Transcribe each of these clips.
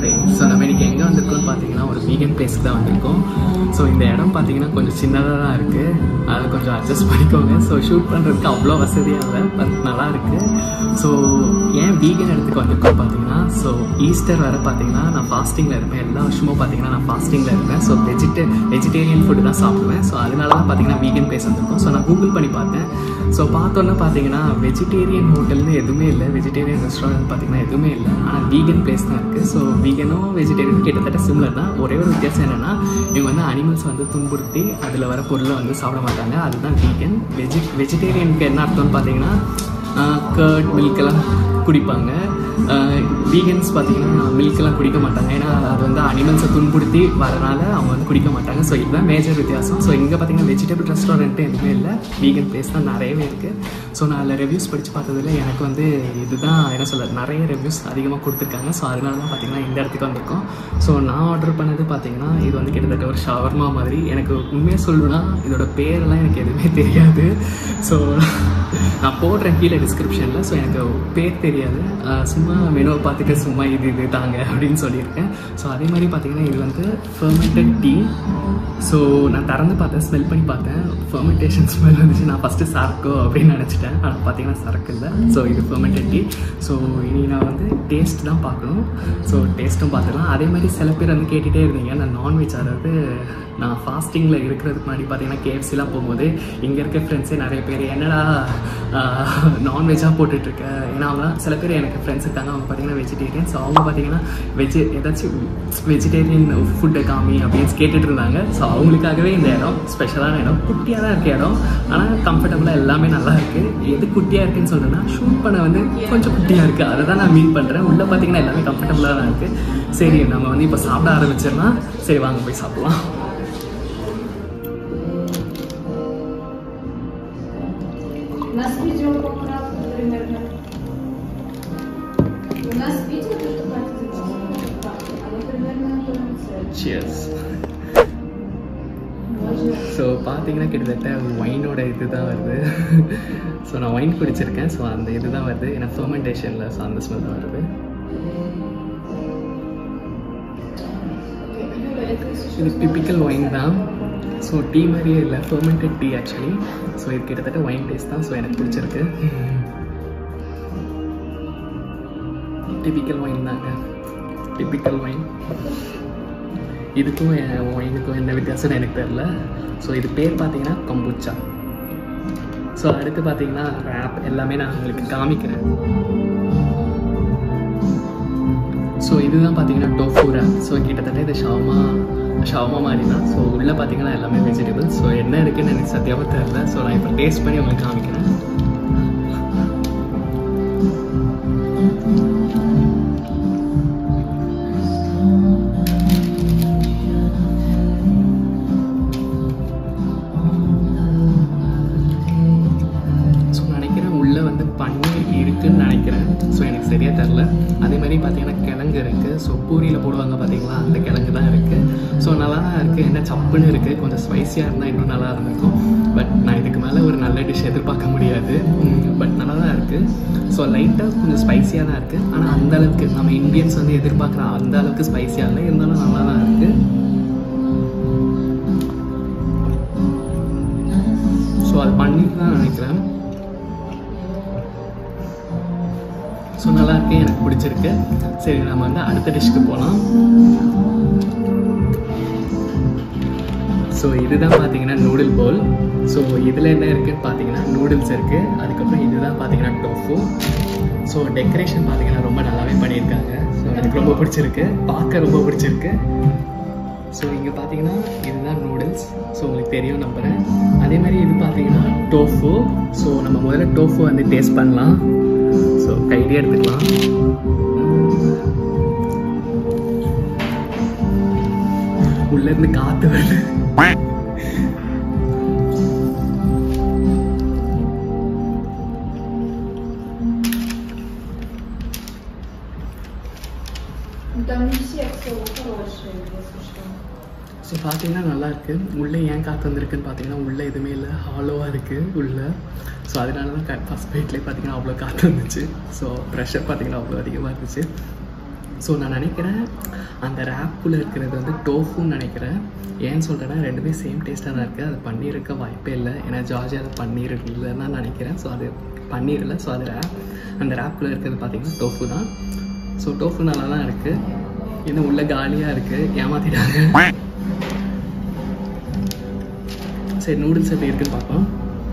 Morning so நம்ம இன்னைக்கு எங்கே வந்திருக்கோம்னு பார்த்தீங்கன்னா ஒரு வீகன் பிளேஸ்க்கு தான் வந்திருக்கோம் ஸோ இந்த இடம் பார்த்தீங்கன்னா கொஞ்சம் சின்னதாக தான் இருக்குது அதை கொஞ்சம் அட்ஜஸ்ட் பண்ணிக்கோங்க ஸோ ஷூட் பண்ணுறதுக்கு அவ்வளோ வசதியாக இல்லை பட் நல்லா இருக்குது ஸோ ஏன் வீகன் இடத்துக்கு வந்திருக்கோம் பார்த்தீங்கன்னா ஸோ ஈஸ்டர் வர பார்த்தீங்கன்னா நான் ஃபாஸ்டிங்கில் இருப்பேன் எல்லா வருஷமும் பார்த்தீங்கன்னா நான் ஃபாஸ்டிங்கில் இருப்பேன் ஸோ வெஜிடே வெஜிடேரியன் ஃபுட்டு தான் சாப்பிடுவேன் ஸோ அதனால தான் பார்த்தீங்கன்னா வீகன் பிளேஸ் வந்திருக்கோம் ஸோ நான் கூகுள் பண்ணி பார்த்தேன் ஸோ பார்த்தோன்னே பார்த்தீங்கன்னா வெஜிடேரியன் ஹோட்டல்னு எதுவுமே இல்லை வெஜிடேரியன் ரெஸ்டாரண்ட் பார்த்தீங்கன்னா எதுவுமே இல்லை ஆனால் வீகன் பிளேஸ் தான் இருக்குது ஸோ வீகனும் வெஜிடேரியனும் கிட்டத்தட்ட சிமிலர் தான் ஒரே ஒரு வித்தியாசம் என்னென்னா இவங்க வந்து அனிமல்ஸ் வந்து துன்புறுத்தி அதில் வர பொருளை வந்து சாப்பிட மாட்டாங்க அதுதான் வீகன் வெஜி வெஜிடேரியனுக்கு என்ன அர்த்தம்னு பார்த்தீங்கன்னா கர்ட் மில்கெல்லாம் குடிப்பாங்க வீகன்ஸ் பார்த்தீங்கன்னா மில்கெல்லாம் குடிக்க மாட்டாங்க ஏன்னா அது வந்து அனிமல்ஸை துன்புறுத்தி வரனால அவங்க வந்து குடிக்க மாட்டாங்க ஸோ இதுதான் மேஜர் வித்தியாசம் ஸோ இங்கே பார்த்தீங்கன்னா வெஜிடபிள் ரெஸ்டாரண்ட்டு எதுவுமே இல்லை வீகன் பிளேஸ் தான் நிறையவே இருக்குது ஸோ நான் அதில் ரிவ்யூஸ் படித்து பார்த்ததுல எனக்கு வந்து இதுதான் என்ன சொல்ல நிறைய ரிவ்யூஸ் அதிகமாக கொடுத்துருக்காங்க ஸோ அதனால தான் பார்த்தீங்கன்னா இந்த இடத்துக்கு வந்திருக்கோம் ஸோ நான் ஆர்டர் பண்ணது பார்த்தீங்கன்னா இது வந்து கிட்டத்தட்ட ஒரு ஷவர்மா மாதிரி எனக்கு உண்மையாக சொல்லணும்னா இதோட பேரெல்லாம் எனக்கு எதுவுமே தெரியாது ஸோ நான் போடுறேன் கீழே டிஸ்கிரிப்ஷனில் ஸோ எனக்கு பேர் தெரியாது அஹ் சும்மா மெனுவை பார்த்துட்டு சும்மா இது இது தாங்க அப்படின்னு சொல்லியிருக்கேன் ஸோ அதே மாதிரி பார்த்தீங்கன்னா இது வந்து ஃபர்மெண்டட் டீ ஸோ நான் திறந்து பார்த்தேன் ஸ்மெல் பண்ணி பார்த்தேன் ஃபர்மெண்டேஷன் ஸ்மெல் வந்துச்சு நான் ஃபஸ்ட்டு சரக்கோ அப்படின்னு நினச்சிட்டேன் ஆனால் பார்த்தீங்கன்னா சரக்கு இல்லை ஸோ இது ஃபர்மெண்டட் டீ ஸோ இனி நான் வந்து டேஸ்ட் தான் பார்க்கணும் ஸோ டேஸ்ட்டும் பார்த்துக்கலாம் அதே மாதிரி சில பேர் வந்து கேட்டுகிட்டே இருந்தீங்க நான் நான்வெஜ் அதாவது நான் ஃபாஸ்டிங்கில் இருக்கிறதுக்கு முன்னாடி பார்த்தீங்கன்னா கேஎஃப்சிலாம் போகும்போது இங்கே இருக்க ஃப்ரெண்ட்ஸே நிறைய பேர் என்னடா நான்வெஜ்ஜாக போட்டுட்ருக்க ஏன்னா அவங்களாம் சில பேர் எனக்கு ஃப்ரெண்ட்ஸ் இருக்காங்க அவங்க பார்த்தீங்கன்னா வெஜிடேரியன் ஸோ அவங்க பார்த்தீங்கன்னா வெஜி ஏதாச்சும் வெஜிடேரியன் ஃபுட்டை காமி அப்படின்னு கேட்டுட்டு இருந்தாங்க ஸோ அவங்களுக்காகவே இந்த இடம் ஸ்பெஷலான இடம் குட்டியாக தான் இருக்க இடம் ஆனால் கம்ஃபர்டபுளாக எல்லாமே நல்லா இருக்குது எது குட்டியாக இருக்குன்னு சொல்கிறேன்னா ஷூட் பண்ண வந்து கொஞ்சம் குட்டியாக இருக்குது அதை தான் நான் மீன் பண்ணுறேன் உள்ளே பார்த்தீங்கன்னா எல்லாமே கம்ஃபர்டபுளாக தான் இருக்குது சரி நம்ம வந்து இப்போ சாப்பிட ஆரம்பிச்சிடலாம் சரி வாங்க போய் சாப்பிடலாம் У нас видео поправка примерно. У нас видео то, что Катя записала, оно примерно на சியர்ஸ் Можно ஸோ பார்த்தீங்கன்னா கிட்டத்தட்ட ஒயினோட இது தான் வருது ஸோ நான் ஒயின் குடிச்சிருக்கேன் ஸோ அந்த இது தான் வருது ஏன்னா ஃபர்மெண்டேஷனில் ஸோ அந்த ஸ்மெல் தான் வருது இது டிப்பிக்கல் ஒயின் தான் ஸோ டீ மாதிரியே இல்லை ஃபர்மெண்டட் டீ ஆக்சுவலி ஸோ இது கிட்டத்தட்ட ஒயின் டேஸ்ட் தான் ஸோ எனக்கு பிடிச்சிருக்கு டிப்பிக்கல் ஒயின் தாங்க டிப்பிக்கல் ஒயின் இதுக்கும் என் ஒயினுக்கும் என்ன வித்தியாசம்னு எனக்கு தெரில ஸோ இது பேர் பார்த்தீங்கன்னா கம்புச்சா ஸோ அடுத்து பார்த்தீங்கன்னா ரேப் எல்லாமே நான் உங்களுக்கு காமிக்கிறேன் ஸோ இதுதான் பார்த்தீங்கன்னா டோஃபு ரேப் ஸோ கிட்டத்தட்ட இது ஷவமா ஷவமா மாதிரி தான் ஸோ உள்ளே பார்த்தீங்கன்னா எல்லாமே வெஜிடபிள் ஸோ என்ன இருக்குன்னு எனக்கு சத்தியமாக தெரில ஸோ நான் இப்போ டேஸ்ட் பண்ணி உங்களுக்கு காமிக்கிறேன் ஸோ நினைக்கிறேன் உள்ளே வந்து பன்னீர் இருக்குன்னு நினைக்கிறேன் ஸோ எனக்கு சரியாக தெரில அதே மாதிரி பார்த்தீங்கன்னா கிழங்கு இருக்குது ஸோ பூரியில் போடுவாங்க பார்த்தீங்களா அந்த கிழங்கு தான் இருக்குது ஸோ நல்லா தான் இருக்குது என்ன சப்புன்னு இருக்குது கொஞ்சம் ஸ்பைஸியாக இருந்தால் இன்னும் நல்லா இருந்திருக்கும் பட் நான் இதுக்கு மேலே ஒரு நல்ல டிஷ் எதிர்பார்க்க முடியாது பட் நல்லா தான் இருக்குது ஸோ லைட்டாக கொஞ்சம் ஸ்பைஸியாக தான் இருக்குது ஆனால் அந்த அளவுக்கு நம்ம இந்தியன்ஸ் வந்து எதிர்பார்க்குற அந்த அளவுக்கு ஸ்பைஸியாக இல்லை இருந்தாலும் நல்லா தான் இருக்குது ஸோ அது பண்ணிட்டு தான் நினைக்கிறேன் ஸோ நல்லா இருக்கு எனக்கு பிடிச்சிருக்கு சரி நம்ம வந்து அடுத்த டிஷ்க்கு போகலாம் ஸோ இதுதான் பார்த்தீங்கன்னா நூடுல் பவுல் ஸோ இதில் என்ன இருக்குன்னு பார்த்தீங்கன்னா நூடுல்ஸ் இருக்குது அதுக்கப்புறம் இதுதான் பார்த்தீங்கன்னா டோஃபு ஸோ டெக்கரேஷன் பார்த்தீங்கன்னா ரொம்ப நல்லாவே பண்ணியிருக்காங்க ஸோ எனக்கு ரொம்ப பிடிச்சிருக்கு பார்க்க ரொம்ப பிடிச்சிருக்கு ஸோ இங்கே பார்த்தீங்கன்னா இதுதான் நூடுல்ஸ் ஸோ உங்களுக்கு தெரியும் நம்புகிறேன் அதே மாதிரி இது பார்த்தீங்கன்னா டோஃபு ஸோ நம்ம முதல்ல டோஃபு வந்து டேஸ்ட் பண்ணலாம் ஸோ கையிலே எடுத்துக்கலாம் உள்ளேருந்து காற்று வருது Ну там не все все хорошие, если что. ஸோ பார்த்தீங்கன்னா நல்லா இருக்கு உள்ளே ஏன் காற்று வந்திருக்குன்னு பார்த்தீங்கன்னா உள்ளே எதுவுமே இல்லை ஹாலோவாக இருக்குது உள்ளே ஸோ அதனால தான் ஃபஸ்ட் பைட்லேயே பார்த்தீங்கன்னா அவ்வளோ காற்று வந்துச்சு ஸோ ப்ரெஷர் பார்த்தீங்கன்னா அவ்வளோ அதிகமாக இருந்துச்சு ஸோ நான் நினைக்கிறேன் அந்த ரேப்புக்குள்ளே இருக்கிறது வந்து டோஃபுன்னு நினைக்கிறேன் ஏன்னு சொல்கிறேன்னா ரெண்டுமே சேம் டேஸ்ட்டாக தான் இருக்குது அது பன்னீர் இருக்க வாய்ப்பே இல்லை ஏன்னா ஜார்ஜியாவில் பன்னீர் இல்லைன்னு தான் நினைக்கிறேன் ஸோ அது பன்னீர் இல்லை ஸோ அது ரேப் அந்த ரேப்பில் இருக்கிறது பார்த்தீங்கன்னா டோஃபு தான் ஸோ டோஃபு நல்லா தான் இருக்குது இன்னும் உள்ள காலியாக இருக்குது ஏமாத்திட்டாங்க சரி நூடுல்ஸ் எப்படி இருக்குன்னு பார்ப்போம்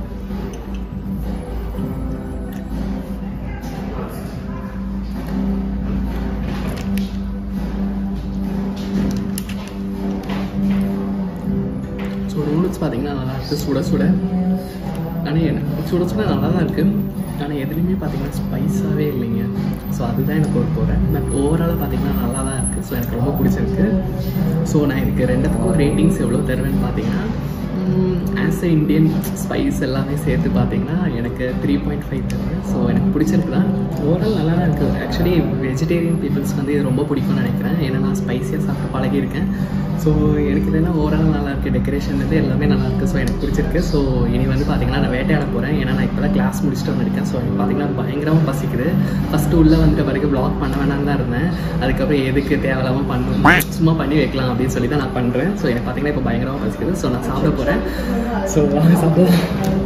ஸோ நூடுல்ஸ் பார்த்தீங்கன்னா நல்லா இருக்குது சுட சுட ஆனால் எனக்கு சுட சுட நல்லா தான் இருக்குது ஆனால் எதுலேயுமே பார்த்தீங்கன்னா ஸ்பைஸாகவே இல்லைங்க ஸோ அதுதான் எனக்கு ஒரு குறை பட் ஓவராலாக பார்த்தீங்கன்னா நல்லா தான் இருக்குது ஸோ எனக்கு ரொம்ப பிடிச்சிருக்கு ஸோ நான் இதுக்கு ரெண்டுத்துக்கும் ரேட்டிங்ஸ் எவ்வளோ தருவேன்னு பார்த்தீங்கன்னா ஆஸ் எ இந்தியன் ஸ்பைஸ் எல்லாமே சேர்த்து பார்த்தீங்கன்னா எனக்கு த்ரீ பாயிண்ட் ஃபைவ் தருவேன் ஸோ எனக்கு பிடிச்சிருக்கு தான் ஓவரால் நல்லா தான் இருக்குது ஆக்சுவலி வெஜிடேரியன் பீப்புள்ஸ்க்கு வந்து இது ரொம்ப பிடிக்கும்னு நினைக்கிறேன் ஏன்னா நான் ஸ்பைஸியாக சாப்பிட்டு பழகியிருக்கேன் ஸோ எனக்கு இதெல்லாம் ஓவரால் நல்லா இருக்குது டெக்கரேஷன் வந்து எல்லாமே நல்லா இருக்குது ஸோ எனக்கு பிடிச்சிருக்கு ஸோ இனி வந்து பார்த்தீங்கன்னா நான் வேட்டையாட போகிறேன் ஏன்னா நான் இப்போ தான் கிளாஸ் முடிச்சுட்டு வந்திருக்கேன் ஸோ எனக்கு பார்த்தீங்கன்னா பயங்கரமாக பசிக்குது ஃபஸ்ட்டு உள்ளே வந்துட்ட பிறகு ப்ளாக் பண்ண வேணாம்னு தான் இருந்தேன் அதுக்கப்புறம் எதுக்கு தேவையில்லாமல் பண்ணணும் சும்மா பண்ணி வைக்கலாம் அப்படின்னு சொல்லி தான் நான் பண்ணுறேன் ஸோ எனக்கு பார்த்தீங்கன்னா இப்போ பயங்கரமாக பசிக்குது ஸோ நான் சாப்பிட போகிறேன் ஸோ வாங்க சாப்பிடலாம்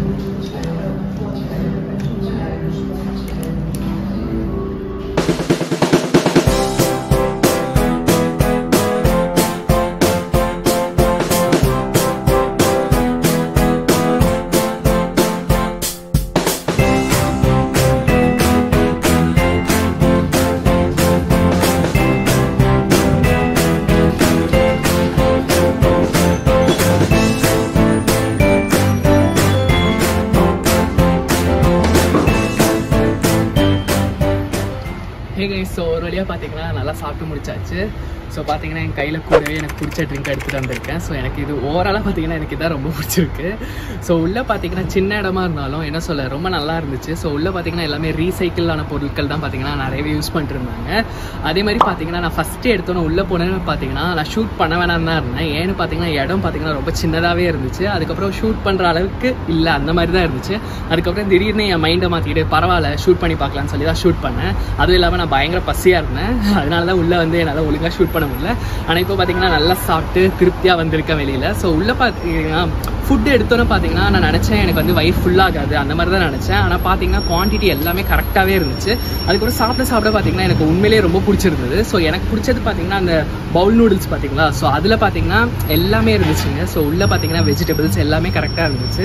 ஹே கைஸ் ஸோ ஒரு வழியாக பார்த்தீங்கன்னா நல்லா சாப்பிட்டு முடிச்சாச்சு ஸோ பார்த்தீங்கன்னா என் கையில் கூடவே எனக்கு பிடிச்ச ட்ரிங்க் எடுத்துகிட்டு வந்திருக்கேன் ஸோ எனக்கு இது ஓவராலாக பார்த்தீங்கன்னா எனக்கு இதான் ரொம்ப பிடிச்சிருக்கு ஸோ உள்ளே பார்த்தீங்கன்னா சின்ன இடமா இருந்தாலும் என்ன சொல்ல ரொம்ப நல்லா இருந்துச்சு ஸோ உள்ளே பார்த்தீங்கன்னா எல்லாமே ரீசைக்கிளான பொருட்கள் தான் பார்த்தீங்கன்னா நிறையவே யூஸ் பண்ணிட்டு இருந்தாங்க அதே மாதிரி பார்த்தீங்கன்னா நான் ஃபஸ்ட்டு எடுத்தோன்னே உள்ளே போனேன்னு பார்த்தீங்கன்னா நான் ஷூட் பண்ண வேணாம்னு தான் இருந்தேன் ஏன்னு பார்த்தீங்கன்னா இடம் பார்த்தீங்கன்னா ரொம்ப சின்னதாகவே இருந்துச்சு அதுக்கப்புறம் ஷூட் பண்ணுற அளவுக்கு இல்லை அந்த மாதிரி தான் இருந்துச்சு அதுக்கப்புறம் திடீர்னு என் மைண்டை மாற்றிக்கிட்டு பரவாயில்ல ஷூட் பண்ணி பார்க்கலாம்னு சொல்லி தான் ஷூட் பண்ணேன் அதுவும் இல்லாமல் நான் பயங்கர பசியாக இருந்தேன் அதனால தான் உள்ளே வந்து என்னால் ஒழுங்காக ஷூட் பண்ண முடியல ஆனால் இப்போ பார்த்தீங்கன்னா நல்லா சாப்பிட்டு திருப்தியாக வந்திருக்கேன் வெளியில் ஸோ உள்ளே பார்த்தீங்கன்னா ஃபுட்டு எடுத்தோன்னே பார்த்தீங்கன்னா நான் நினச்சேன் எனக்கு வந்து வயிறு ஃபுல்லாகாது அந்த மாதிரி தான் நினச்சேன் ஆனால் பார்த்தீங்கன்னா குவான்டிட்டி எல்லாமே கரெக்டாகவே இருந்துச்சு அதுக்கப்புறம் சாப்பிட சாப்பிட பார்த்தீங்கன்னா எனக்கு உண்மையிலேயே ரொம்ப பிடிச்சிருந்தது ஸோ எனக்கு பிடிச்சது பார்த்தீங்கன்னா அந்த பவுல் நூடுல்ஸ் பார்த்தீங்களா ஸோ அதில் பார்த்தீங்கன்னா எல்லாமே இருந்துச்சுங்க ஸோ உள்ளே பார்த்தீங்கன்னா வெஜிடபிள்ஸ் எல்லாமே கரெக்டாக இருந்துச்சு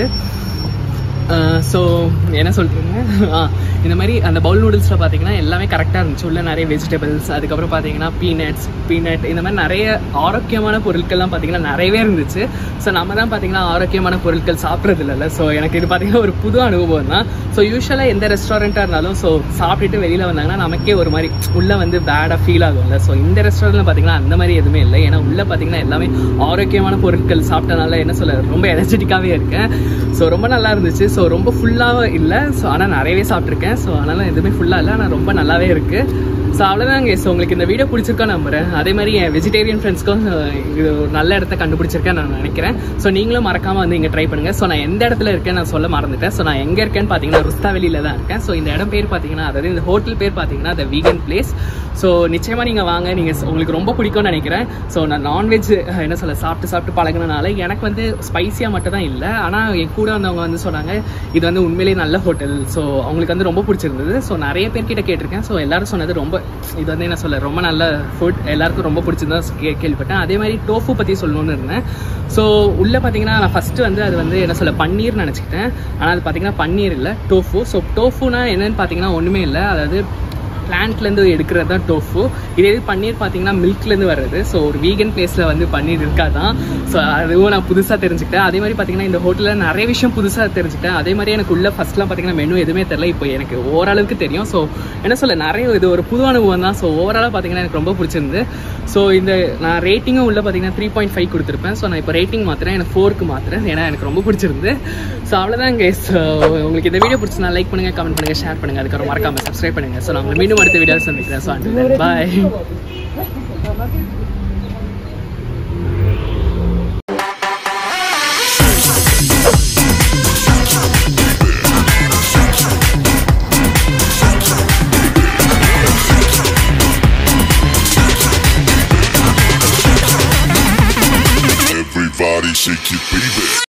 ஸோ என்ன சொல்கிறீங்க ஆ இந்த மாதிரி அந்த பவுல் நூடுல்ஸில் பார்த்தீங்கன்னா எல்லாமே கரெக்டாக இருந்துச்சு உள்ள நிறைய வெஜிடபிள்ஸ் அதுக்கப்புறம் பார்த்தீங்கன்னா பீனட்ஸ் பீனட் இந்த மாதிரி நிறைய ஆரோக்கியமான பொருட்கள்லாம் பார்த்தீங்கன்னா நிறையவே இருந்துச்சு ஸோ நம்ம தான் பார்த்தீங்கன்னா ஆரோக்கியமான பொருட்கள் சாப்பிட்றது இல்லைல்ல ஸோ எனக்கு இது பார்த்தீங்கன்னா ஒரு புது அனுபவம் தான் ஸோ யூஸ்வலாக எந்த ரெஸ்டாரண்ட்டாக இருந்தாலும் ஸோ சாப்பிட்டுட்டு வெளியில் வந்தாங்கன்னா நமக்கே ஒரு மாதிரி உள்ளே வந்து பேடாக ஃபீல் ஆகும்ல ஸோ இந்த ரெஸ்டாரண்ட்டில் பார்த்தீங்கன்னா அந்த மாதிரி எதுவுமே இல்லை ஏன்னா உள்ளே பார்த்தீங்கன்னா எல்லாமே ஆரோக்கியமான பொருட்கள் சாப்பிட்டனால என்ன சொல்ல ரொம்ப எனர்ஜெட்டிக்காகவே இருக்கேன் ஸோ ரொம்ப நல்லா இருந்துச்சு ஸோ ரொம்ப ஃபுல்லாக இல்லை ஸோ ஆனால் நிறையவே சாப்பிட்ருக்கேன் ஸோ அதனால் எதுவுமே ஃபுல்லாக இல்லை ஆனால் ரொம்ப நல்லாவே இருக்குது ஸோ அவ்வளோதாங்க ஸோ உங்களுக்கு இந்த வீடியோ பிடிச்சிருக்கா நம்புறேன் அதே மாதிரி என் வெஜிடேரியன் ஃப்ரெண்ட்ஸ்க்கும் இது ஒரு நல்ல இடத்த கண்டுபிடிச்சிருக்கேன் நான் நினைக்கிறேன் ஸோ நீங்களும் மறக்காமல் வந்து இங்கே ட்ரை பண்ணுங்கள் ஸோ நான் எந்த இடத்துல இருக்கேன் நான் சொல்ல மறந்துட்டேன் ஸோ நான் எங்கே இருக்கேன்னு பார்த்தீங்கன்னா ருஸ்தாவெளியில் தான் இருக்கேன் ஸோ இந்த இடம் பேர் பார்த்தீங்கன்னா அதாவது இந்த ஹோட்டல் பேர் பார்த்தீங்கன்னா த வீகன் பிளேஸ் ஸோ நிச்சயமாக நீங்கள் வாங்க நீங்கள் உங்களுக்கு ரொம்ப பிடிக்கும்னு நினைக்கிறேன் ஸோ நான் நான்வெஜ் என்ன சொல்ல சாப்பிட்டு சாப்பிட்டு பழகினால எனக்கு வந்து ஸ்பைசியாக மட்டும் தான் இல்லை ஆனால் என் கூட வந்தவங்க வந்து சொன்னாங்க இது வந்து உண்மையிலேயே நல்ல ஹோட்டல் ஸோ அவங்களுக்கு வந்து ரொம்ப பிடிச்சிருந்தது ஸோ நிறைய பேர்கிட்ட கேட்டிருக்கேன் ஸோ எல்லாரும் சொன்னது ரொம்ப இது வந்து என்ன சொல்ல ரொம்ப நல்ல ஃபுட் எல்லாருக்கும் ரொம்ப பிடிச்சிருந்தா கே கேள்விப்பட்டேன் அதே மாதிரி டோஃபு பற்றி சொல்லணும்னு இருந்தேன் ஸோ உள்ளே பார்த்தீங்கன்னா நான் ஃபஸ்ட்டு வந்து அது வந்து என்ன சொல்ல பன்னீர் நினச்சிக்கிட்டேன் ஆனால் அது பார்த்தீங்கன்னா பன்னீர் இல்லை டோஃபு ஸோ டோஃபுனா என்னன்னு பார்த்தீங்கன்னா ஒன்றுமே இல்லை அதாவது பிளான்ட்லேருந்து எடுக்கிறது தான் டோஃபு இதே இது பன்னீர் பார்த்தீங்கன்னா மில்க்லேருந்து வர்றது ஸோ ஒரு வீகன் பிளேஸில் வந்து பன்னீர் இருக்காதான் ஸோ அதுவும் நான் புதுசாக தெரிஞ்சுக்கிட்டேன் அதே மாதிரி பார்த்தீங்கன்னா இந்த ஹோட்டலில் நிறைய விஷயம் புதுசாக தெரிஞ்சுக்கிட்டேன் அதே மாதிரி எனக்கு உள்ள ஃபஸ்ட்லாம் பார்த்தீங்கன்னா மெனு எதுவுமே தெரியல இப்போ எனக்கு ஓரளவுக்கு தெரியும் ஸோ என்ன சொல்ல நிறைய இது ஒரு புது அனுபவம் தான் ஸோ ஓவராலாக பார்த்தீங்கன்னா எனக்கு ரொம்ப பிடிச்சிருந்து ஸோ இந்த நான் ரேட்டிங்கும் உள்ள பார்த்தீங்கன்னா த்ரீ பாயிண்ட் ஃபைவ் கொடுத்துருப்பேன் ஸோ நான் இப்போ ரேட்டிங் மாத்திரேன் எனக்கு ஃபோருக்கு மாத்திரேன் ஏன்னா எனக்கு ரொம்ப பிடிச்சிருந்து ஸோ அவ்வளோதான் கேஸ் உங்களுக்கு இந்த வீடியோ பிடிச்சினா லைக் பண்ணுங்கள் கமெண்ட் பண்ணுங்கள் ஷேர் பண்ணுங்கள் அதுக்கப்புறம் மறக்காம சப்ஸ்கிரைப் பண்ணுங்கள் ஸோ நான் மீண்டும் அடுத்த வீடியோ சந்திக்கிறேன் so and bye body, shake your baby.